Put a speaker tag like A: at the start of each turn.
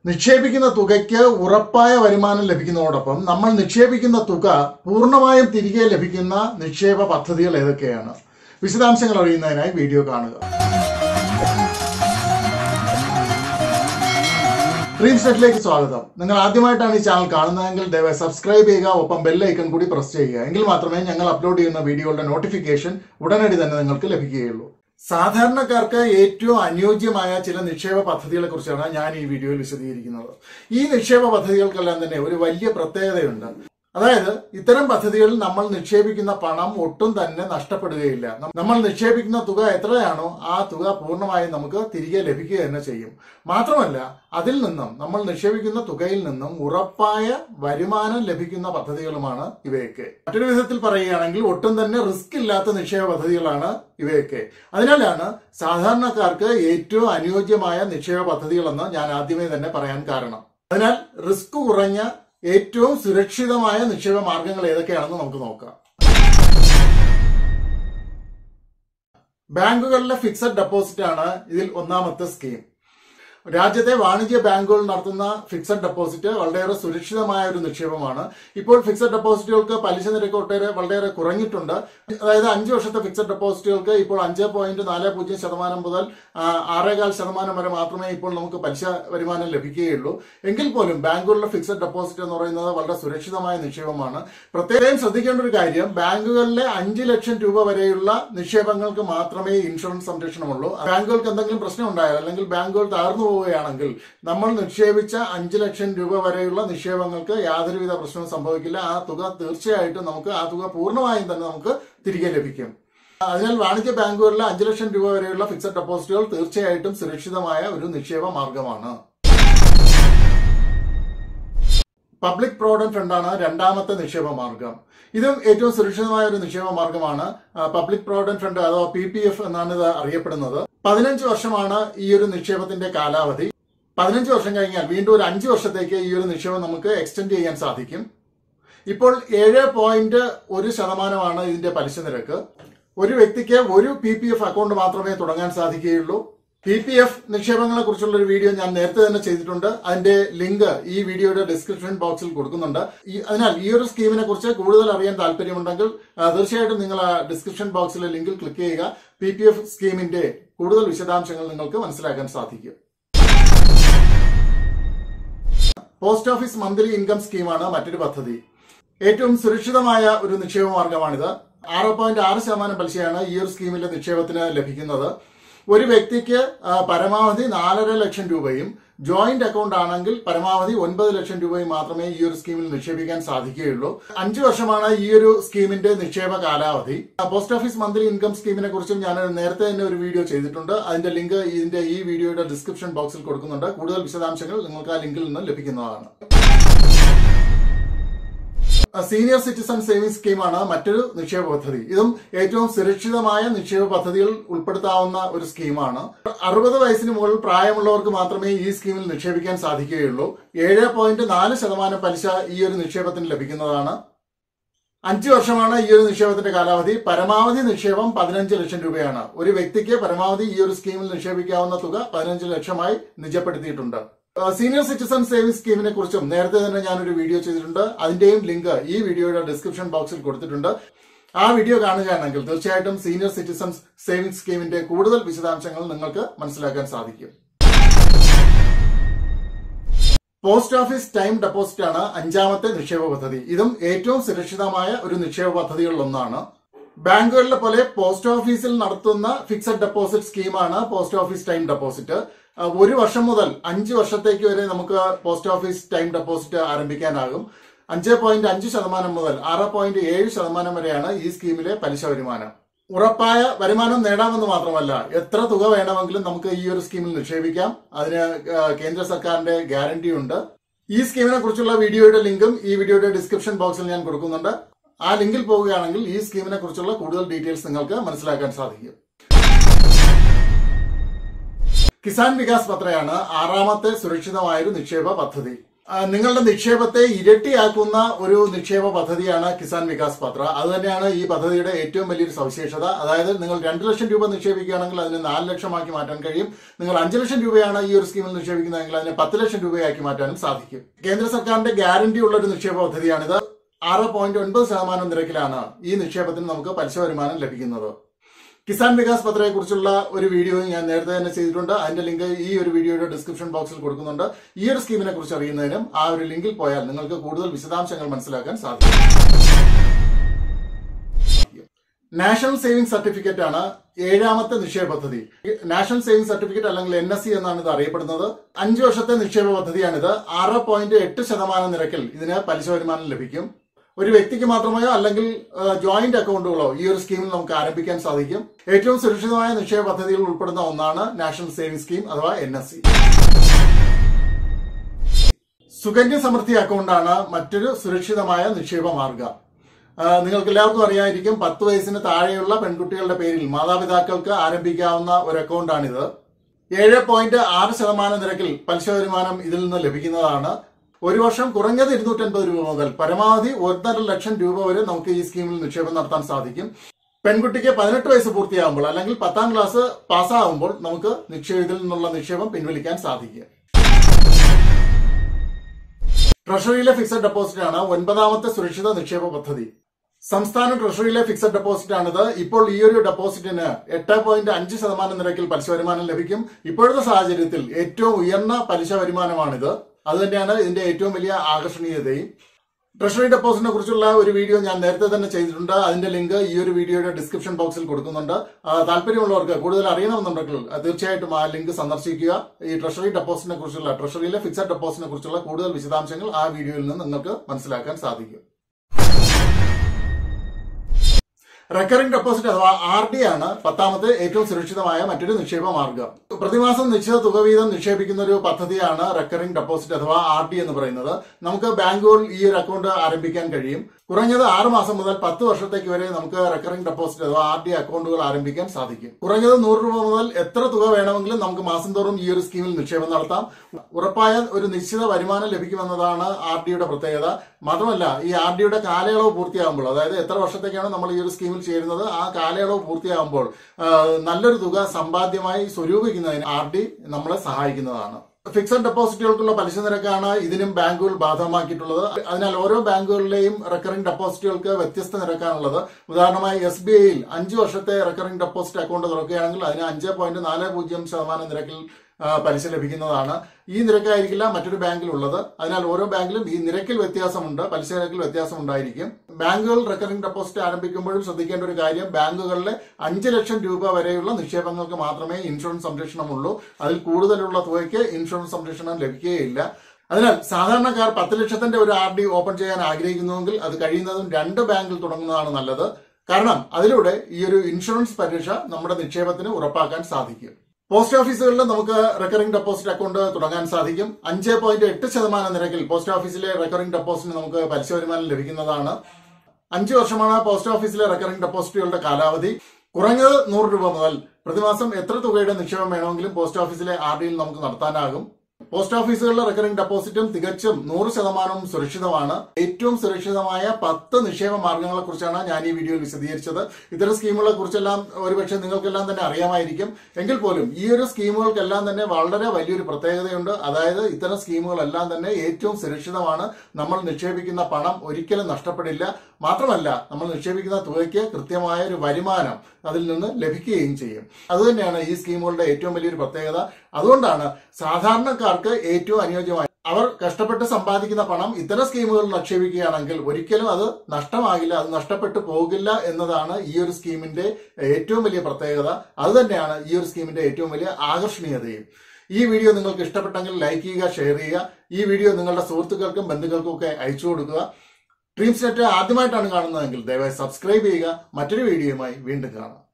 A: നിക്ഷേപിക്കുന്ന തുകയ്ക്ക് ഉറപ്പായ വരുമാനം ലഭിക്കുന്നതോടൊപ്പം നമ്മൾ നിക്ഷേപിക്കുന്ന തുക പൂർണ്ണമായും തിരികെ ലഭിക്കുന്ന നിക്ഷേപ പദ്ധതികൾ ഏതൊക്കെയാണ് വിശദാംശങ്ങൾ അറിയുന്നതിനായി വീഡിയോ കാണുക ഡ്രീം സെറ്റിലേക്ക് സ്വാഗതം നിങ്ങൾ ആദ്യമായിട്ടാണ് ഈ ചാനൽ കാണുന്നതെങ്കിൽ ദയവായി സബ്സ്ക്രൈബ് ചെയ്യുക ഒപ്പം ബെൽ ഐക്കൺ കൂടി പ്രസ് ചെയ്യുക എങ്കിൽ മാത്രമേ ഞങ്ങൾ അപ്ലോഡ് ചെയ്യുന്ന വീഡിയോകളുടെ നോട്ടിഫിക്കേഷൻ ഉടനടി തന്നെ നിങ്ങൾക്ക് ലഭിക്കുകയുള്ളൂ സാധാരണക്കാർക്ക് ഏറ്റവും അനുയോജ്യമായ ചില നിക്ഷേപ പദ്ധതികളെ കുറിച്ചാണ് ഞാൻ ഈ വീഡിയോയിൽ വിശദീകരിക്കുന്നത് ഈ നിക്ഷേപ പദ്ധതികൾക്കെല്ലാം തന്നെ ഒരു വലിയ പ്രത്യേകതയുണ്ട് അതായത് ഇത്തരം പദ്ധതികളിൽ നമ്മൾ നിക്ഷേപിക്കുന്ന പണം ഒട്ടും തന്നെ നഷ്ടപ്പെടുകയില്ല നമ്മൾ നിക്ഷേപിക്കുന്ന തുക എത്രയാണോ ആ തുക പൂർണ്ണമായും നമുക്ക് തിരികെ ലഭിക്കുക തന്നെ ചെയ്യും മാത്രമല്ല അതിൽ നിന്നും നമ്മൾ നിക്ഷേപിക്കുന്ന തുകയിൽ നിന്നും ഉറപ്പായ വരുമാനം ലഭിക്കുന്ന പദ്ധതികളുമാണ് ഇവയൊക്കെ മറ്റൊരു വിധത്തിൽ പറയുകയാണെങ്കിൽ ഒട്ടും തന്നെ റിസ്ക് ഇല്ലാത്ത നിക്ഷേപ പദ്ധതികളാണ് ഇവയൊക്കെ അതിനാലാണ് സാധാരണക്കാർക്ക് ഏറ്റവും അനുയോജ്യമായ നിക്ഷേപ പദ്ധതികളെന്ന് ഞാൻ ആദ്യമേ തന്നെ പറയാൻ കാരണം അതിനാൽ റിസ്ക് കുറഞ്ഞ ഏറ്റവും സുരക്ഷിതമായ നിക്ഷേപ മാർഗങ്ങൾ ഏതൊക്കെയാണെന്ന് നമുക്ക് നോക്കാം ബാങ്കുകളിലെ ഫിക്സഡ് ഡെപ്പോസിറ്റ് ആണ് ഇതിൽ ഒന്നാമത്തെ സ്കീം രാജ്യത്തെ വാണിജ്യ ബാങ്കുകൾ നടത്തുന്ന ഫിക്സഡ് ഡെപ്പോസിറ്റ് വളരെയേറെ സുരക്ഷിതമായ ഒരു നിക്ഷേപമാണ് ഇപ്പോൾ ഫിക്സഡ് ഡെപ്പോസിറ്റുകൾക്ക് പലിശ നിരക്ക് ഒട്ടേറെ വളരെയേറെ കുറഞ്ഞിട്ടുണ്ട് അതായത് അഞ്ച് വർഷത്തെ ഫിക്സഡ് ഡെപ്പോസിറ്റുകൾക്ക് ഇപ്പോൾ അഞ്ച് പോയിന്റ് നാല് പൂജ്യം ശതമാനം മുതൽ ആ, ആറേകാൽ ശതമാനം വരെ മാത്രമേ ഇപ്പോൾ നമുക്ക് പലിശ വരുമാനം ലഭിക്കുകയുള്ളൂ എങ്കിൽ പോലും ബാങ്കുകളിലെ ഫിക്സഡ് ഡെപ്പോസിറ്റ് എന്ന് പറയുന്നത് വളരെ സുരക്ഷിതമായ നിക്ഷേപമാണ് പ്രത്യേകം ശ്രദ്ധിക്കേണ്ട ഒരു കാര്യം ബാങ്കുകളിലെ അഞ്ച് ലക്ഷം രൂപ വരെയുള്ള നിക്ഷേപങ്ങൾക്ക് മാത്രമേ ഇൻഷുറൻസ് സംരക്ഷണമുള്ളൂ ബാങ്കുകൾക്ക് എന്തെങ്കിലും പ്രശ്നം ഉണ്ടായാൽ അല്ലെങ്കിൽ ബാങ്കുകൾ താഴ്ന്നു പോവുകയാണെങ്കിൽ നമ്മൾ നിക്ഷേപിച്ച അഞ്ച് ലക്ഷം രൂപ വരെയുള്ള നിക്ഷേപങ്ങൾക്ക് യാതൊരുവിധ പ്രശ്നവും സംഭവിക്കില്ല ആ തുക തീർച്ചയായിട്ടും നമുക്ക് ആ തുക പൂർണ്ണമായും തന്നെ നമുക്ക് തിരികെ ലഭിക്കും അതിനാൽ വാണിജ്യ ബാങ്കുകളിലെ അഞ്ച് ലക്ഷം രൂപ വരെയുള്ള ഫിക്സഡ് ഡെപ്പോസിറ്റുകൾ തീർച്ചയായിട്ടും സുരക്ഷിതമായ ഒരു നിക്ഷേപ മാർഗമാണ് പബ്ലിക് പ്രോവിഡന്റ് ഫണ്ടാണ് രണ്ടാമത്തെ നിക്ഷേപ മാർഗം ഇതും ഏറ്റവും സുരക്ഷിതമായ ഒരു നിക്ഷേപ മാർഗമാണ് പബ്ലിക് പ്രോവിഡന്റ് ഫണ്ട് അഥവാ പി പി എഫ് എന്നാണ് ഇത് അറിയപ്പെടുന്നത് പതിനഞ്ച് വർഷമാണ് ഈ ഒരു നിക്ഷേപത്തിന്റെ കാലാവധി പതിനഞ്ച് വർഷം കഴിഞ്ഞാൽ വീണ്ടും ഒരു അഞ്ച് വർഷത്തേക്ക് ഈ ഒരു നിക്ഷേപം നമുക്ക് എക്സ്റ്റെൻഡ് ചെയ്യാൻ സാധിക്കും ഇപ്പോൾ ഏഴ് പോയിന്റ് ഒരു ശതമാനമാണ് ഇതിന്റെ പലിശ നിരക്ക് ഒരു വ്യക്തിക്ക് ഒരു പി പി എഫ് അക്കൗണ്ട് മാത്രമേ തുടങ്ങാൻ സാധിക്കുകയുള്ളൂ പി പി എഫ് നിക്ഷേപങ്ങളെ കുറിച്ചുള്ള ഒരു വീഡിയോ ഞാൻ നേരത്തെ തന്നെ ചെയ്തിട്ടുണ്ട് അതിന്റെ ലിങ്ക് ഈ വീഡിയോയുടെ ഡിസ്ക്രിപ്ഷൻ ബോക്സിൽ കൊടുക്കുന്നുണ്ട് ഈ- അതിനാൽ ഈ ഒരു സ്കീമിനെ കുറിച്ച് കൂടുതൽ അറിയാൻ താല്പര്യമുണ്ടെങ്കിൽ ആ, തീർച്ചയായിട്ടും നിങ്ങൾ ആ ഡിസ്ക്രിപ്ഷൻ ബോക്സിലെ ലിങ്കിൽ ക്ലിക്ക് ചെയ്യുക പി പി എഫ് സ്കീമിന്റെ കൂടുതൽ വിശദാംശങ്ങൾ നിങ്ങൾക്ക് മനസ്സിലാക്കാൻ സാധിക്കും പോസ്റ്റ് ഓഫീസ് മന്ത്ലി ഇൻകം സ്കീമാണ് മറ്റൊരു പദ്ധതി ഏറ്റവും സുരക്ഷിതമായ ഒരു നിക്ഷേപ മാർഗമാണിത് ആറ് പോയിന്റ് ആറ് ശതമാനം പലിശയാണ് ഈ ഒരു സ്കീമിലെ നിക്ഷേപത്തിന് ലഭിക്കുന്നത് ഒരു വ്യക്തിക്ക് ആ, പരമാവധി നാലര ലക്ഷം രൂപയും ജോയിന്റ് അക്കൗണ്ട് ആണെങ്കിൽ പരമാവധി ഒൻപത് ലക്ഷം രൂപയും മാത്രമേ ഈ ഒരു സ്കീമിൽ നിക്ഷേപിക്കാൻ സാധിക്കുകയുള്ളൂ അഞ്ചു വർഷമാണ് ഈ ഒരു സ്കീമിന്റെ നിക്ഷേപ കാലാവധി ആ, പോസ്റ്റ് ഓഫീസ് മന്ത്ലി ഇൻകം സ്കീമിനെ കുറിച്ചും ഞാൻ നേരത്തെ തന്നെ ഒരു വീഡിയോ ചെയ്തിട്ടുണ്ട് അതിന്റെ ലിങ്ക് ഇതിന്റെ ഈ വീഡിയോയുടെ ഡിസ്ക്രിപ്ഷൻ ബോക്സിൽ കൊടുക്കുന്നുണ്ട് കൂടുതൽ വിശദാംശങ്ങൾ നിങ്ങൾക്ക് ആ ലിങ്കിൽ നിന്ന് ലഭിക്കുന്നതാണ് സീനിയർ സിറ്റിസൺ സേവിംഗ് സ്കീമാണ് മറ്റൊരു നിക്ഷേപ പദ്ധതി ഇതും ഏറ്റവും സുരക്ഷിതമായ നിക്ഷേപ പദ്ധതികൾ ഉൾപ്പെടുത്താവുന്ന ഒരു സ്കീമാണ് അറുപത് വയസ്സിന് മുകളിൽ പ്രായമുള്ളവർക്ക് മാത്രമേ ഈ സ്കീമിൽ നിക്ഷേപിക്കാൻ സാധിക്കുകയുള്ളൂ ഏഴ് പോയിന്റ് നാല് ശതമാനം പലിശ ഈ ഒരു നിക്ഷേപത്തിന് ലഭിക്കുന്നതാണ് അഞ്ചു വർഷമാണ് ഈ ഒരു നിക്ഷേപത്തിന്റെ കാലാവധി പരമാവധി നിക്ഷേപം പതിനഞ്ച് ലക്ഷം രൂപയാണ് ഒരു വ്യക്തിക്ക് പരമാവധി ഈ ഒരു സ്കീമിൽ നിക്ഷേപിക്കാവുന്ന തുക പതിനഞ്ച് ലക്ഷമായി നിജപ്പെടുത്തിയിട്ടുണ്ട് ആ, സീനിയർ സിറ്റിസൺ സേവിംഗ് സ്കീമിനെ കുറിച്ചും നേരത്തെ തന്നെ ഞാനൊരു വീഡിയോ ചെയ്തിട്ടുണ്ട് അതിന്റെയും ലിങ്ക് ഈ വീഡിയോയുടെ ഡിസ്ക്രിപ്ഷൻ ബോക്സിൽ കൊടുത്തിട്ടുണ്ട് ആ വീഡിയോ കാണുകയാണെങ്കിൽ തീർച്ചയായിട്ടും സീനിയർ സിറ്റിസൺസ് സേവിംഗ് സ്കീമിന്റെ കൂടുതൽ വിശദാംശങ്ങൾ നിങ്ങൾക്ക് മനസ്സിലാക്കാൻ സാധിക്കും പോസ്റ്റ് ഓഫീസ് ടൈം ഡെപ്പോസിറ്റ് ആണ് അഞ്ചാമത്തെ നിക്ഷേപ പദ്ധതി ഇതും ഏറ്റവും സുരക്ഷിതമായ ഒരു നിക്ഷേപ പദ്ധതികളിൽ ഒന്നാണ് ബാങ്കുകളിലെ പോലെ പോസ്റ്റ് ഓഫീസിൽ നടത്തുന്ന ഫിക്സഡ് ഡെപ്പോസിറ്റ് സ്കീമാണ് പോസ്റ്റ് ഓഫീസ് ടൈം ഡെപ്പോസിറ്റ് അഹ് ഒരു വർഷം മുതൽ അഞ്ച് വർഷത്തേക്ക് വരെ നമുക്ക് പോസ്റ്റ് ഓഫീസ് ടൈം ഡെപ്പോസിറ്റ് ആരംഭിക്കാനാകും അഞ്ച് പോയിന്റ് അഞ്ച് ശതമാനം മുതൽ ആറ് പോയിന്റ് ഏഴ് ശതമാനം വരെയാണ് ഈ സ്കീമിലെ പലിശ വരുമാനം ഉറപ്പായ വരുമാനം നേടാമെന്ന് മാത്രമല്ല എത്ര തുക വേണമെങ്കിലും നമുക്ക് ഈ ഒരു സ്കീമിൽ നിക്ഷേപിക്കാം അതിന് ആ, കേന്ദ്ര സർക്കാരിന്റെ ഗ്യാരണ്ടി ഉണ്ട് ഈ സ്കീമിനെ കുറിച്ചുള്ള വീഡിയോയുടെ ലിങ്കും ഈ വീഡിയോയുടെ ഡിസ്ക്രിപ്ഷൻ ബോക്സിൽ ഞാൻ കൊടുക്കുന്നുണ്ട് ആ ലിങ്കിൽ പോവുകയാണെങ്കിൽ ഈ സ്കീമിനെ കുറിച്ചുള്ള കൂടുതൽ ഡീറ്റെയിൽസ് നിങ്ങൾക്ക് മനസ്സിലാക്കാൻ സാധിക്കും കിസാൻ വികാസ് പത്രയാണ് ആറാമത്തെ സുരക്ഷിതമായൊരു നിക്ഷേപ പദ്ധതി ആ, നിങ്ങളുടെ നിക്ഷേപത്തെ ഇരട്ടിയാക്കുന്ന ഒരു നിക്ഷേപ പദ്ധതിയാണ് കിസാൻ വികാസ് പത്ര അത് തന്നെയാണ് ഈ പദ്ധതിയുടെ ഏറ്റവും വലിയൊരു സവിശേഷത അതായത് നിങ്ങൾ രണ്ട് ലക്ഷം രൂപ നിക്ഷേപിക്കുകയാണെങ്കിൽ അതിനെ നാല് ലക്ഷമാക്കി മാറ്റാൻ കഴിയും നിങ്ങൾ അഞ്ച് ലക്ഷം രൂപയാണ് ഈ ഒരു സ്കീമിൽ നിക്ഷേപിക്കുന്നതെങ്കിൽ അതിനെ പത്ത് ലക്ഷം രൂപയാക്കി മാറ്റാനും സാധിക്കും കേന്ദ്ര സർക്കാരിന്റെ ഗ്യാരണ്ടി ഉള്ള ഒരു നിക്ഷേപ പദ്ധതിയാണിത് ആറ് പോയിന്റ് ഒൻപത് ശതമാനം നിരക്കിലാണ് ഈ നിക്ഷേപത്തിന് നമുക്ക് പലിശ വരുമാനം ലഭിക്കുന്നത് കിസാൻ വികാസ് പത്രയെ കുറിച്ചുള്ള ഒരു വീഡിയോ ഞാൻ നേരത്തെ തന്നെ ചെയ്തിട്ടുണ്ട് അതിന്റെ ലിങ്ക് ഈ ഒരു വീഡിയോയുടെ ഡിസ്ക്രിപ്ഷൻ ബോക്സിൽ കൊടുക്കുന്നുണ്ട് ഈ ഒരു സ്കീമിനെ കുറിച്ച് അറിയുന്നതിനും ആ ഒരു ലിങ്കിൽ പോയാൽ നിങ്ങൾക്ക് കൂടുതൽ വിശദാംശങ്ങൾ മനസ്സിലാക്കാൻ സാധിക്കും നാഷണൽ സേവിംഗ് സർട്ടിഫിക്കറ്റ് ആണ് ഏഴാമത്തെ നിക്ഷേപ പദ്ധതി നാഷണൽ സേവിംഗ് സർട്ടിഫിക്കറ്റ് അല്ലെങ്കിൽ എൻ എസ് സി എന്നാണ് ഇത് അറിയപ്പെടുന്നത് അഞ്ചു വർഷത്തെ നിക്ഷേപ പദ്ധതിയാണിത് ആറ് പോയിന്റ് എട്ട് ശതമാനം നിരക്കിൽ ഇതിന് പലിശ വരുമാനം ലഭിക്കും ഒരു വ്യക്തിക്ക് മാത്രമായോ അല്ലെങ്കിൽ ജോയിന്റ് അക്കൗണ്ടുകളോ ഈ ഒരു സ്കീമിൽ നമുക്ക് ആരംഭിക്കാൻ സാധിക്കും ഏറ്റവും സുരക്ഷിതമായ നിക്ഷേപ പദ്ധതിയിൽ ഉൾപ്പെടുന്ന ഒന്നാണ് നാഷണൽ സേവിംഗ് സ്കീം അഥവാ N S C Sukanya Samriddhi അക്കൗണ്ടാണ് മറ്റൊരു സുരക്ഷിതമായ നിക്ഷേപ മാർഗം നിങ്ങൾക്ക് എല്ലാവർക്കും അറിയാമായിരിക്കും പത്ത് വയസ്സിന് താഴെയുള്ള പെൺകുട്ടികളുടെ പേരിൽ മാതാപിതാക്കൾക്ക് ആരംഭിക്കാവുന്ന ഒരു അക്കൗണ്ടാണിത് ഏഴ് പോയിന്റ് ആറ് ശതമാനം നിരക്കിൽ പലിശ വരുമാനം ഇതിൽ നിന്ന് ലഭിക്കുന്നതാണ് ഒരു വർഷം കുറഞ്ഞത് ഇരുന്നൂറ്റൻപത് രൂപ മുതൽ പരമാവധി ഒന്നര ലക്ഷം രൂപ വരെ നമുക്ക് ഈ സ്കീമിൽ നിക്ഷേപം നടത്താൻ സാധിക്കും പെൺകുട്ടിക്ക് പതിനെട്ട് വയസ്സ് പൂർത്തിയാകുമ്പോൾ അല്ലെങ്കിൽ പത്താം ക്ലാസ് പാസ്സാകുമ്പോൾ നമുക്ക് നിക്ഷേപത്തിൽ നിന്നുള്ള നിക്ഷേപം പിൻവലിക്കാൻ സാധിക്കും ട്രഷറിയിലെ ഫിക്സഡ് ഡെപ്പോസിറ്റ് ആണ് ഒൻപതാമത്തെ സുരക്ഷിത നിക്ഷേപ പദ്ധതി സംസ്ഥാന ട്രഷറിയിലെ ഫിക്സഡ് ഡെപ്പോസിറ്റ് ആണിത് ഇപ്പോൾ ഈ ഒരു ഡെപ്പോസിറ്റിന് എട്ട് പോയിന്റ് അഞ്ച് ശതമാനം നിരക്കിൽ പലിശ വരുമാനം ലഭിക്കും ഇപ്പോഴത്തെ സാഹചര്യത്തിൽ ഏറ്റവും ഉയർന്ന പലിശ വരുമാനമാണിത് അത് തന്നെയാണ് ഇതിന്റെ ഏറ്റവും വലിയ ആകർഷണീയതയും ട്രഷറി ഡെപ്പോസിറ്റിനെ കുറിച്ചുള്ള ഒരു വീഡിയോ ഞാൻ നേരത്തെ തന്നെ ചെയ്തിട്ടുണ്ട് അതിന്റെ ലിങ്ക് ഈ ഒരു വീഡിയോയുടെ ഡിസ്ക്രിപ്ഷൻ ബോക്സിൽ കൊടുക്കുന്നുണ്ട് ആ, താല്പര്യമുള്ളവർക്ക് കൂടുതൽ അറിയണമെന്നുണ്ടെങ്കിൽ ആ, തീർച്ചയായിട്ടും ആ ലിങ്ക് സന്ദർശിക്കുക ഈ ട്രഷറി ഡെപ്പോസിറ്റിനെ കുറിച്ചുള്ള ട്രഷറിയിലെ ഫിക്സഡ് ഡെപ്പോസിറ്റിനെ കുറിച്ചുള്ള കൂടുതൽ വിശദാംശങ്ങൾ ആ വീഡിയോയിൽ നിന്ന് നിങ്ങൾക്ക് മനസ്സിലാക്കാൻ സാധിക്കും റെക്കറിംഗ് ഡെപ്പോസിറ്റ് അഥവാ ആർ ഡി ആണ് പത്താമത്തെ ഏറ്റവും സുരക്ഷിതമായ മറ്റൊരു നിക്ഷേപ മാർഗം പ്രതിമാസം നിശ്ചിത തുക വീതം നിക്ഷേപിക്കുന്ന ഒരു പദ്ധതിയാണ് റെക്കറിംഗ് ഡെപ്പോസിറ്റ് അഥവാ ആർ ഡി എന്ന് പറയുന്നത് നമുക്ക് ബാങ്കുകളിൽ ഈ ഒരു അക്കൗണ്ട് ആരംഭിക്കാൻ കഴിയും കുറഞ്ഞത് ആറ് മാസം മുതൽ പത്ത് വർഷത്തേക്ക് വരെ നമുക്ക് റെക്കറിംഗ് ഡെപ്പോസിറ്റ് അഥവാ ആർ ഡി അക്കൗണ്ടുകൾ ആരംഭിക്കാൻ സാധിക്കും കുറഞ്ഞത് നൂറ് രൂപ മുതൽ എത്ര തുക വേണമെങ്കിലും നമുക്ക് മാസം തോറും ഈ ഒരു സ്കീമിൽ നിക്ഷേപം നടത്താം ഉറപ്പായ ഒരു നിശ്ചിത വരുമാനം ലഭിക്കുമെന്നതാണ് ആർ ഡിയുടെ പ്രത്യേകത മാത്രമല്ല ഈ ആർ ഡിയുടെ കാലയളവ് പൂർത്തിയാകുമ്പോൾ അതായത് എത്ര വർഷത്തേക്കാണ് നമ്മൾ ഈ ഒരു സ്കീമിൽ ചേരുന്നത് ആ കാലയളവ് പൂർത്തിയാകുമ്പോൾ ആ, നല്ലൊരു തുക സമ്പാദ്യമായി സ്വരൂപിക്കുന്നതിന് ആർ ഡി നമ്മളെ സഹായിക്കുന്നതാണ് ഫിക്സഡ് ഡെപ്പോസിറ്റുകൾക്കുള്ള പലിശ നിരക്കാണ് ഇതിനും ബാങ്കുകൾ ബാധകമാക്കിയിട്ടുള്ളത് അതിനാൽ ഓരോ ബാങ്കുകളിലെയും റെക്കറിംഗ് ഡെപ്പോസിറ്റുകൾക്ക് വ്യത്യസ്ത നിരക്കാണുള്ളത് ഉദാഹരണമായി എസ് ബി ഐയിൽ അഞ്ച് വർഷത്തെ റെക്കറിംഗ് ഡെപ്പോസിറ്റ് അക്കൗണ്ട് തുറക്കുകയാണെങ്കിൽ അതിന് അഞ്ച് പോയിന്റ് നാല് പൂജ്യം ശതമാനം നിരക്കിൽ ആ, പലിശ ലഭിക്കുന്നതാണ് ഈ നിരക്കായിരിക്കില്ല മറ്റൊരു ബാങ്കിൽ ഉള്ളത് അതിനാൽ ഓരോ ബാങ്കിലും ഈ നിരക്കിൽ വ്യത്യാസമുണ്ട് പലിശ നിരക്കിൽ വ്യത്യാസം ഉണ്ടായിരിക്കും ബാങ്കുകൾ റെക്കറിംഗ് ഡെപ്പോസിറ്റ് ആരംഭിക്കുമ്പോഴും ശ്രദ്ധിക്കേണ്ട ഒരു കാര്യം ബാങ്കുകളിലെ അഞ്ച് ലക്ഷം രൂപ വരെയുള്ള നിക്ഷേപങ്ങൾക്ക് മാത്രമേ ഇൻഷുറൻസ് സംരക്ഷണമുള്ളൂ അതിൽ കൂടുതലുള്ള തുകയ്ക്ക് ഇൻഷുറൻസ് സംരക്ഷണം ലഭിക്കുകയില്ല അതിനാൽ സാധാരണക്കാർ പത്ത് ലക്ഷത്തിന്റെ ഒരു ആർ ഡി ഓപ്പൺ ചെയ്യാൻ ആഗ്രഹിക്കുന്നുവെങ്കിൽ അത് കഴിയുന്നതും രണ്ട് ബാങ്കിൽ തുടങ്ങുന്നതാണ് നല്ലത് കാരണം അതിലൂടെ ഈ ഒരു ഇൻഷുറൻസ് പരീക്ഷ നമ്മുടെ നിക്ഷേപത്തിന് ഉറപ്പാക്കാൻ സാധിക്കും പോസ്റ്റ് ഓഫീസുകളിൽ നമുക്ക് റെക്കറിംഗ് ഡെപ്പോസിറ്റ് അക്കൗണ്ട് തുടങ്ങാൻ സാധിക്കും അഞ്ച് പോയിന്റ് എട്ട് ശതമാനം നിരക്കിൽ പോസ്റ്റ് ഓഫീസിലെ റെക്കറിംഗ് ഡെപ്പോസിറ്റിന് നമുക്ക് പലിശ വരുമാനം ലഭിക്കുന്നതാണ് അഞ്ച് വർഷമാണ് പോസ്റ്റ് ഓഫീസിലെ റെക്കറിംഗ് ഡെപ്പോസിറ്റുകളുടെ കാലാവധി കുറഞ്ഞത് നൂറ് രൂപ മുതൽ പ്രതിമാസം എത്ര തുകയുടെ നിക്ഷേപം വേണമെങ്കിലും പോസ്റ്റ് ഓഫീസിലെ ആർ ഡിയിൽ നമുക്ക് നടത്താനാകും പോസ്റ്റ് ഓഫീസുകളിലെ റെക്കറിംഗ് ഡെപ്പോസിറ്റും തികച്ചും നൂറ് ശതമാനവും സുരക്ഷിതമാണ് ഏറ്റവും സുരക്ഷിതമായ പത്ത് നിക്ഷേപ മാർഗങ്ങളെ കുറിച്ചാണ് ഞാൻ ഈ വീഡിയോയിൽ വിശദീകരിച്ചത് ഇത്തരം സ്കീമുകളെ കുറിച്ചെല്ലാം ഒരുപക്ഷെ നിങ്ങൾക്കെല്ലാം തന്നെ അറിയാമായിരിക്കും എങ്കിൽ പോലും ഈ ഒരു സ്കീമുകൾക്കെല്ലാം തന്നെ വളരെ വലിയൊരു പ്രത്യേകതയുണ്ട് അതായത് ഇത്തരം സ്കീമുകളെല്ലാം തന്നെ ഏറ്റവും സുരക്ഷിതമാണ് നമ്മൾ നിക്ഷേപിക്കുന്ന പണം ഒരിക്കലും നഷ്ടപ്പെടില്ല മാത്രമല്ല നമ്മൾ നിക്ഷേപിക്കുന്ന തുകയ്ക്ക് കൃത്യമായ ഒരു വരുമാനം അതിൽ നിന്ന് ലഭിക്കുകയും ചെയ്യും അതുതന്നെയാണ് ഈ സ്കീമുകളുടെ ഏറ്റവും വലിയൊരു പ്രത്യേകത അതുകൊണ്ടാണ് സാധാരണക്കാർക്ക് ഏറ്റവും അനുയോജ്യമായി അവർ കഷ്ടപ്പെട്ട് സമ്പാദിക്കുന്ന പണം ഇത്തരം സ്കീമുകളിൽ നിക്ഷേപിക്കുകയാണെങ്കിൽ ഒരിക്കലും അത് നഷ്ടമാകില്ല അത് നഷ്ടപ്പെട്ടു പോകില്ല എന്നതാണ് ഈ ഒരു സ്കീമിന്റെ ഏറ്റവും വലിയ പ്രത്യേകത അതുതന്നെയാണ് ഈ ഒരു സ്കീമിന്റെ ഏറ്റവും വലിയ ആകർഷണീയതയും ഈ വീഡിയോ നിങ്ങൾക്ക് ഇഷ്ടപ്പെട്ടെങ്കിൽ ലൈക്ക് ചെയ്യുക ഷെയർ ചെയ്യുക ഈ വീഡിയോ നിങ്ങളുടെ സുഹൃത്തുക്കൾക്കും ബന്ധുക്കൾക്കും ഒക്കെ അയച്ചു കൊടുക്കുക ഡ്രീംസ് നെറ്റ് ആദ്യമായിട്ടാണ് കാണുന്നതെങ്കിൽ ദയവായി സബ്സ്ക്രൈബ് ചെയ്യുക മറ്റൊരു വീഡിയോയുമായി വീണ്ടും കാണാം